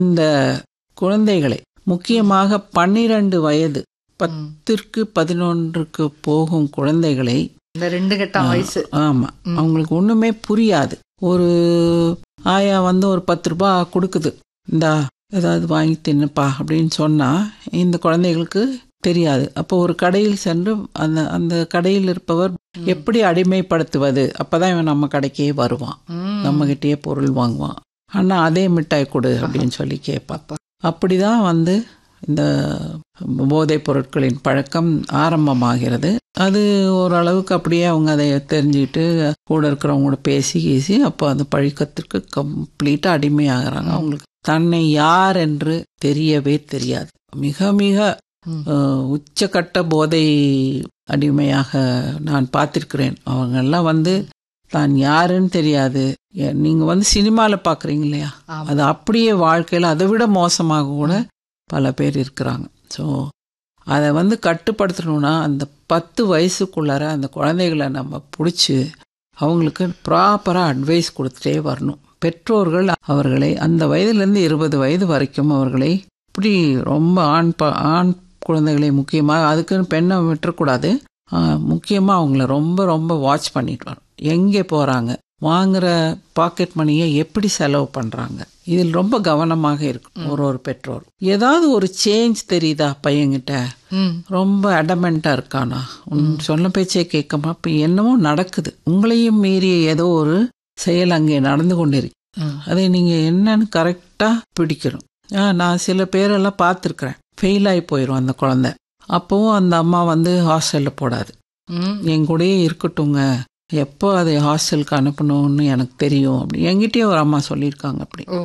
இந்த குழந்தைகளை முக்கியமாக பன்னிரண்டு வயது பத்திற்கு பதினொன்றுக்கு போகும் குழந்தைகளை இந்த ரெண்டு கட்டம் வயசு ஆமா அவங்களுக்கு ஒண்ணுமே புரியாது ஒரு ஆயா வந்து ஒரு பத்து ரூபாய் கொடுக்குது இந்தா ஏதாவது வாங்கி தின்னுப்பா அப்படின்னு சொன்னா இந்த குழந்தைகளுக்கு தெரியாது அப்போ ஒரு கடையில் சென்று அந்த அந்த கடையில் இருப்பவர் எப்படி அடிமைப்படுத்துவது அப்பதான் இவன் நம்ம கடைக்கே வருவான் ம். நம்ம கிட்டயே பொருள் வாங்குவான் ஆனா அதே மிட்டாய் கொடு அப்படின்னு சொல்லி கேட்பான் அப்படிதான் வந்து இந்த போதைப் பொருட்களின் பழக்கம் ஆரம்பமாகிறது அது ஓரளவுக்கு அப்படியே அவங்க அதை தெரிஞ்சுக்கிட்டு கூட இருக்கிறவங்க கூட பேசி கீசி அப்போ அந்த பழக்கத்திற்கு கம்ப்ளீட்டாக அடிமையாகிறாங்க அவங்களுக்கு தன்னை யார் என்று தெரியவே தெரியாது மிக மிக ம். அஹ், உச்சக்கட்ட போதை அடிமையாக நான் பார்த்திருக்கிறேன் அவங்கெல்லாம் வந்து தான் யாருன்னு தெரியாது எ- நீங்க வந்து சினிமால பாக்குறீங்க இல்லையா ஆமா. அது அப்படியே வாழ்க்கையில அதை விட மோசமாக கூட பல பேர் இருக்கிறாங்க ஸோ அதை வந்து கட்டுப்படுத்தணும்னா அந்த பத்து வயசுக்குள்ளார அந்த குழந்தைகளை நம்ம பிடிச்சி அவங்களுக்கு ப்ராப்பராக அட்வைஸ் கொடுத்துட்டே வரணும் பெற்றோர்கள் அவர்களை அந்த வயதுலேருந்து இருபது வயது வரைக்கும் அவர்களை இப்படி ரொம்ப ஆண் ப ஆண் குழந்தைகளை முக்கியமாக அதுக்குன்னு பெண்ணை விட்டுறக்கூடாது முக்கியமாக அவங்கள ரொம்ப ரொம்ப வாட்ச் பண்ணிட்டு வரணும் எங்கே போகிறாங்க வாங்குற பாக்கெட் மணியை எப்படி செலவு பண்ணுறாங்க இதில் ரொம்ப கவனமாக இருக்கும் ஒரு ஒரு பெற்றோர் ஏதாவது ஒரு சேஞ்ச் தெரியுதா பையன்கிட்ட ம். ரொம்ப அடமெண்ட்டாக இருக்கானா உன் சொன்ன பேச்சே கேட்காம அப்போ என்னமோ நடக்குது உங்களையும் மீறி ஏதோ ஒரு செயல் அங்கே நடந்து கொண்டிருக்கு ம். அதை நீங்கள் என்னன்னு கரெக்டாக பிடிக்கணும் ஆ நான் சில பேரெல்லாம் பார்த்துருக்குறேன் ஃபெயில் ஆகி போயிடும் அந்த குழந்தை அப்போவும் அந்த அம்மா வந்து ஹாஸ்டலில் போடாது ம். என் கூடயே இருக்கட்டுங்க எப்போ அதை ஹாஸ்டலுக்கு அனுப்பணும்னு எனக்கு தெரியும் அப்படி என்கிட்டயே ஒரு அம்மா சொல்லியிருக்காங்க அப்படி ஓ.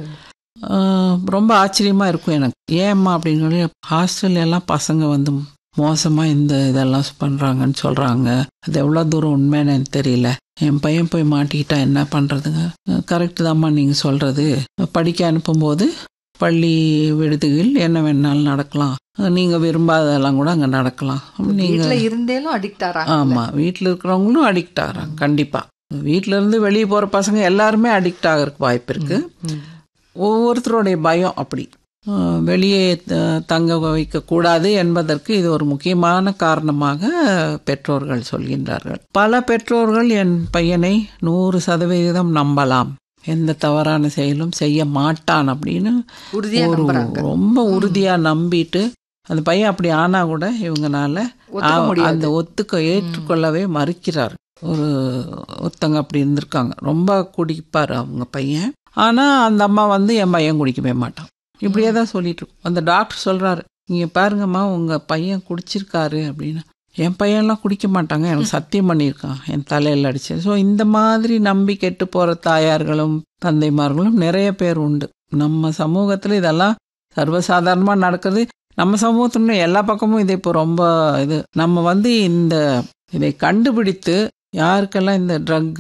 ஆஹ் ரொம்ப ஆச்சரியமா இருக்கும் எனக்கு ஏம்மா அப்படின்னு சொல்லி ஹாஸ்டல்ல எல்லாம் பசங்க வந்து மோசமா இந்த இதெல்லாம் பண்றாங்கன்னு சொல்றாங்க அது எவ்வளவு தூரம் உண்மைன்னு எனக்கு தெரியல என் பையன் போய் மாட்டிக்கிட்டா என்ன பண்றதுங்க கரெக்ட் தாம்மா நீங்க சொல்றது படிக்க அனுப்பும்போது பள்ளி விடுதிகள் என்ன வேணாலும் நடக்கலாம் நீங்க விரும்பாததெல்லாம் கூட அங்க நடக்கலாம் நீங்க வீட்ல இருந்தேலும் அடிக்ட் ஆறாங்க ஆமா வீட்டில் இருக்கிறவங்களும் அடிக்ட் ஆகிறாங்க கண்டிப்பா வீட்ல இருந்து வெளியே போற பசங்க எல்லாருமே அடிக்ட் ஆகிறதுக்கு வாய்ப்பு இருக்கு ம். ஒவ்வொருத்தருடைய பயம் அப்படி அஹ் வெளியே த- தங்க வைக்க கூடாது என்பதற்கு இது ஒரு முக்கியமான காரணமாக பெற்றோர்கள் சொல்கின்றார்கள் பல பெற்றோர்கள் என் பையனை நூறு சதவிகிதம் நம்பலாம் எந்த தவறான செயலும் செய்ய மாட்டான் அப்படின்னு உறுதியா ஒரு நம்புறாங்க ரொம்ப உறுதியா நம்பிட்டு அந்த பையன் அப்படி ஆனா கூட இவங்கனால ஒத்துக்க ஆ- முடியாது அந்த ஒத்துக்க ஏற்றுக்கொள்ளவே மறுக்கிறார் ஒரு ஒருத்தங்க அப்படி இருந்திருக்காங்க ரொம்ப குடிப்பாரு அவங்க பையன் ஆனா அந்த அம்மா வந்து என் பையன் குடிக்கவே மாட்டான் இப்படியே தான் சொல்லிட்டு இருக்கும் அந்த டாக்டர் சொல்றாரு நீங்க பாருங்கம்மா உங்க பையன் குடிச்சிருக்காரு அப்படின்னு என் பையன்லாம் குடிக்க மாட்டாங்க எனக்கு சத்தியம் பண்ணியிருக்கான் என் தலையில் அடிச்சு ஸோ இந்த மாதிரி நம்பி கெட்டு போற தாயார்களும் தந்தைமார்களும் நிறைய பேர் உண்டு நம்ம சமூகத்துல இதெல்லாம் சர்வசாதாரணமா நடக்குது நம்ம சமூகத்துல எல்லா பக்கமும் இது இப்போ ரொம்ப இது நம்ம வந்து இந்த இதை கண்டுபிடித்து யாருக்கெல்லாம் இந்த ட்ரக்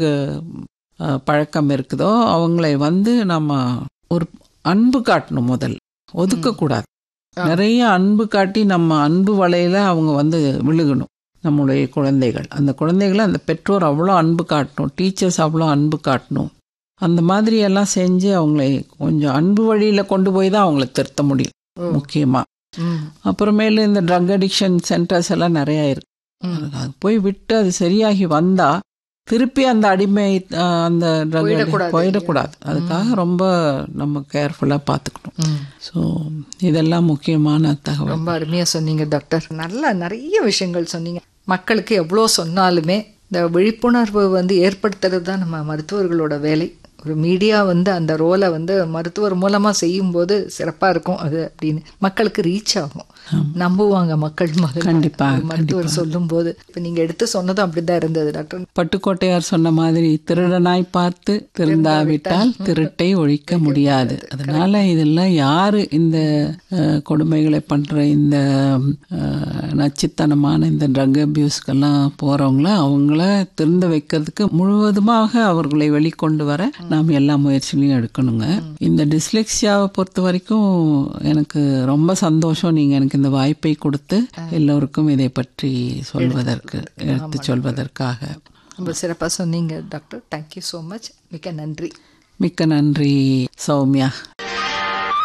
பழக்கம் இருக்குதோ அவங்களை வந்து நம்ம ஒரு அன்பு காட்டணும் முதல்ல ஒதுக்கக்கூடாது ஆ. நிறைய அன்பு காட்டி நம்ம அன்பு வலையில அவங்க வந்து விழுகணும் நம்முடைய குழந்தைகள் அந்த குழந்தைகளை அந்த பெற்றோர் அவ்வளோ அன்பு காட்டணும் டீச்சர்ஸ் அவ்வளோ அன்பு காட்டணும் அந்த மாதிரி எல்லாம் செஞ்சு அவங்களை கொஞ்சம் அன்பு வழியில கொண்டு போய் தான் அவங்களை திருத்த முடியும் ஓ. முக்கியமா ம். அப்புறமேலு இந்த ட்ரக் அடிக்ஷன் சென்டர்ஸ் எல்லாம் நிறைய இருக்கு ம். அது போய் விட்டு அது சரியாகி வந்தா திருப்பி அந்த அடிமை அஹ், அந்த ட்ரக் போயிடக்கூடாது. போயிடக்கூடாது அதுக்காக ரொம்ப நம்ம கேர்ஃபுல்லா பார்த்துக்கணும் ம். ஸோ இதெல்லாம் முக்கியமான தகவல் ரொம்ப அருமையா சொன்னீங்க டாக்டர் நல்ல நிறைய விஷயங்கள் சொன்னீங்க மக்களுக்கு எவ்வளோ சொன்னாலுமே இந்த விழிப்புணர்வு வந்து ஏற்படுத்துறது தான் நம்ம மருத்துவர்களோட வேலை ஒரு மீடியா வந்து அந்த ரோலை வந்து மருத்துவர் மூலமா செய்யும்போது சிறப்பா இருக்கும் அது அப்படின்னு மக்களுக்கு ரீச் ஆகும் நம்புவாங்க மக்கள் முதல்ல. கண்டிப்பா, ஒரு மருத்துவர் சொல்லும்போது இப்ப நீங்க எடுத்து சொன்னதும் அப்படிதான் இருந்தது டாக்டர் பட்டுக்கோட்டையார் சொன்ன மாதிரி திருடனாய் பார்த்து திருந்தாவிட்டால் திருட்டை ஒழிக்க முடியாது அதனால இதெல்லாம் யாரு இந்த அஹ், கொடுமைகளை பண்ற இந்த அஹ், நச்சுத்தனமான இந்த ட்ரக் அபியூஸ்க்கெல்லாம் போறவங்கள அவங்கள திருந்த வைக்கிறதுக்கு முழுவதுமாக அவர்களை வெளிக்கொண்டு வர நாம் எல்லா முயற்சிகளையும் எடுக்கணுங்க இந்த டிஸ்லெக்சியாவை பொறுத்த வரைக்கும் எனக்கு ரொம்ப சந்தோஷம் நீங்க எனக்கு இந்த வாய்ப்பை கொடுத்து எல்லோருக்கும் இதை பற்றி சொல்வதற்கு எடுத்து சொல்வதற்காக ரொம்ப சிறப்பா சொன்னீங்க டாக்டர் தேங்க்யூ ஸோ மச் மிக்க நன்றி மிக்க நன்றி சௌமியா